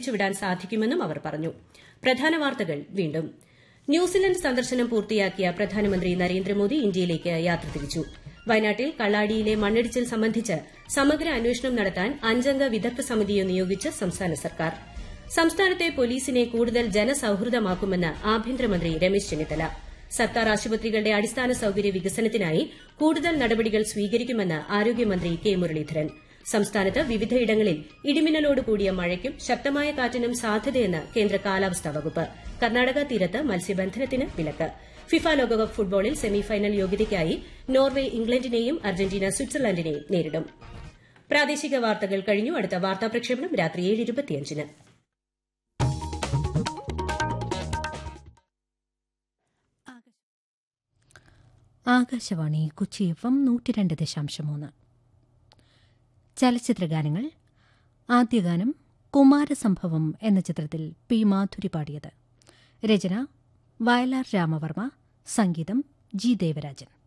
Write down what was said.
തിരിച്ചുവിടാൻ സാധിക്കുമെന്നും അവർ പറഞ്ഞു പ്രധാന വാർത്തകൾ വീണ്ടും ന്യൂസിലൻഡ് സന്ദർശനം പൂർത്തിയാക്കിയ പ്രധാനമന്ത്രി നരേന്ദ്രമോദി ഇന്ത്യയിലേക്ക് യാത്ര തിരിച്ചു വയനാട്ടിൽ കള്ളാടിയിലെ മണ്ണിടിച്ചിൽ സംബന്ധിച്ച് സമഗ്ര അന്വേഷണം നടത്താൻ അഞ്ചംഗ വിദഗ്ധ സമിതിയെ നിയോഗിച്ച് സംസ്ഥാന സർക്കാർ സംസ്ഥാനത്തെ പോലീസിനെ കൂടുതൽ ജനസൌഹൃദമാക്കുമെന്ന് ആഭ്യന്തരമന്ത്രി രമേശ് ചെന്നിത്തല സർക്കാർ ആശുപത്രികളുടെ അടിസ്ഥാന സൌകര്യ വികസനത്തിനായി കൂടുതൽ നടപടികൾ സ്വീകരിക്കുമെന്ന് ആരോഗ്യമന്ത്രി കെ മുരളീധരൻ സംസ്ഥാനത്ത് വിവിധയിടങ്ങളിൽ ഇടിമിന്നലോട് കൂടിയ മഴയ്ക്കും ശക്തമായ കാറ്റിനും സാധ്യതയെന്ന് കേന്ദ്ര കാലാവസ്ഥാ വകുപ്പ് കർണാടക തീരത്ത് മത്സ്യബന്ധനത്തിന് വിലക്ക് ഫിഫ ലോകകപ്പ് ഫുട്ബോളിൽ സെമിഫൈനൽ യോഗ്യതയ്ക്കായി നോർവെ ഇംഗ്ലണ്ടിനെയും അർജന്റീന സ്വിറ്റ്സർലൻഡിനെയും നേരിടും പ്രാദേശിക വാർത്തകൾ കഴിഞ്ഞു അടുത്ത വാർത്താ പ്രക്ഷേപണം രാത്രി ഏഴ് ഇരുപത്തിയഞ്ചിന് ആകാശവാണി കൊച്ചി എഫ് എം നൂറ്റി രണ്ട് ദശാംശം മൂന്ന് ചലച്ചിത്രഗാനങ്ങൾ ആദ്യഗാനം കുമാരസംഭവം എന്ന ചിത്രത്തിൽ പി മാധുരി പാടിയത് രചന വയലാർ രാമവർമ്മ സംഗീതം ജി ദേവരാജൻ